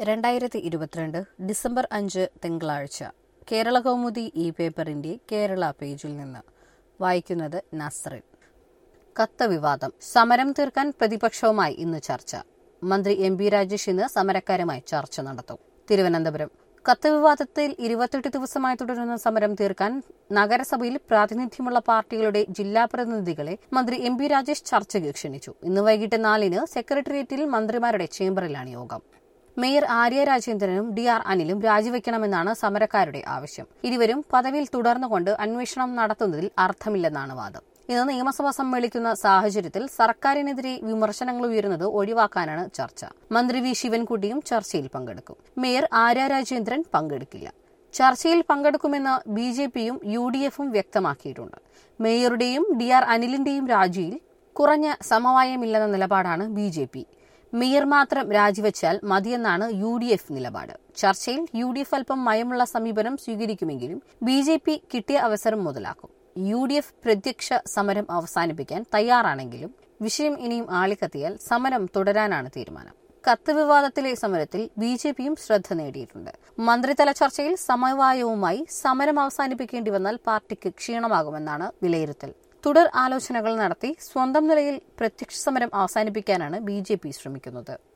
രണ്ടായിരത്തി ഇരുപത്തിരണ്ട് ഡിസംബർ അഞ്ച് തിങ്കളാഴ്ച കേരള കൗമുദി ഇ പേപ്പറിന്റെ കേരള പേജിൽ നിന്ന് വായിക്കുന്നത് നസ്റിൻ കത്ത് വിവാദം സമരം തീർക്കാൻ പ്രതിപക്ഷവുമായി ഇന്ന് ചർച്ച മന്ത്രി എം പി രാജേഷ് ഇന്ന് സമരക്കാരുമായി ചർച്ച നടത്തും തിരുവനന്തപുരം കത്ത് വിവാദത്തിൽ ഇരുപത്തെട്ട് ദിവസമായി തുടരുന്ന സമരം തീർക്കാൻ നഗരസഭയിൽ പ്രാതിനിധ്യമുള്ള പാർട്ടികളുടെ ജില്ലാ പ്രതിനിധികളെ മന്ത്രി എം പി രാജേഷ് ചർച്ചയ്ക്ക് ക്ഷണിച്ചു ഇന്ന് വൈകിട്ട് നാലിന് സെക്രട്ടേറിയറ്റിൽ മന്ത്രിമാരുടെ ചേംബറിലാണ് യോഗം മേയർ ആര്യ രാജേന്ദ്രനും ഡി ആർ അനിലും രാജിവെക്കണമെന്നാണ് സമരക്കാരുടെ ആവശ്യം ഇരുവരും പദവിയിൽ തുടർന്നുകൊണ്ട് അന്വേഷണം നടത്തുന്നതിൽ അർത്ഥമില്ലെന്നാണ് വാദം ഇന്ന് നിയമസഭ സമ്മേളിക്കുന്ന സാഹചര്യത്തിൽ സർക്കാരിനെതിരെ വിമർശനങ്ങൾ ഉയരുന്നത് ഒഴിവാക്കാനാണ് ചർച്ച മന്ത്രി വി ശിവൻകുട്ടിയും ചർച്ചയിൽ പങ്കെടുക്കും മേയർ ആര്യ രാജേന്ദ്രൻ പങ്കെടുക്കില്ല ചർച്ചയിൽ പങ്കെടുക്കുമെന്ന് ബി ജെ പിയും യു ഡി എഫും വ്യക്തമാക്കിയിട്ടുണ്ട് മേയറുടെയും ഡി ആർ അനിലിന്റെയും രാജിയിൽ കുറഞ്ഞ സമവായമില്ലെന്ന നിലപാടാണ് ബി ജെ പി മേയർ മാത്രം രാജിവെച്ചാൽ മതിയെന്നാണ് യു ഡി എഫ് നിലപാട് ചർച്ചയിൽ യു ഡി എഫ് അല്പം മയമുള്ള സമീപനം സ്വീകരിക്കുമെങ്കിലും ബി ജെ പി കിട്ടിയ അവസരം മുതലാക്കും യു ഡി എഫ് പ്രത്യക്ഷ സമരം അവസാനിപ്പിക്കാൻ തയ്യാറാണെങ്കിലും വിഷയം ഇനിയും ആളിക്കത്തിയാൽ സമരം തുടരാനാണ് തീരുമാനം കത്ത് വിവാദത്തിലെ സമരത്തിൽ ബി ജെ പിയും ശ്രദ്ധ നേടിയിട്ടുണ്ട് മന്ത്രിതല ചർച്ചയിൽ സമവായവുമായി സമരം അവസാനിപ്പിക്കേണ്ടി വന്നാൽ പാർട്ടിക്ക് ക്ഷീണമാകുമെന്നാണ് വിലയിരുത്തൽ തുടർ ആലോചനകൾ നടത്തി സ്വന്തം നിലയിൽ പ്രത്യക്ഷ സമരം അവസാനിപ്പിക്കാനാണ് ബി ശ്രമിക്കുന്നത്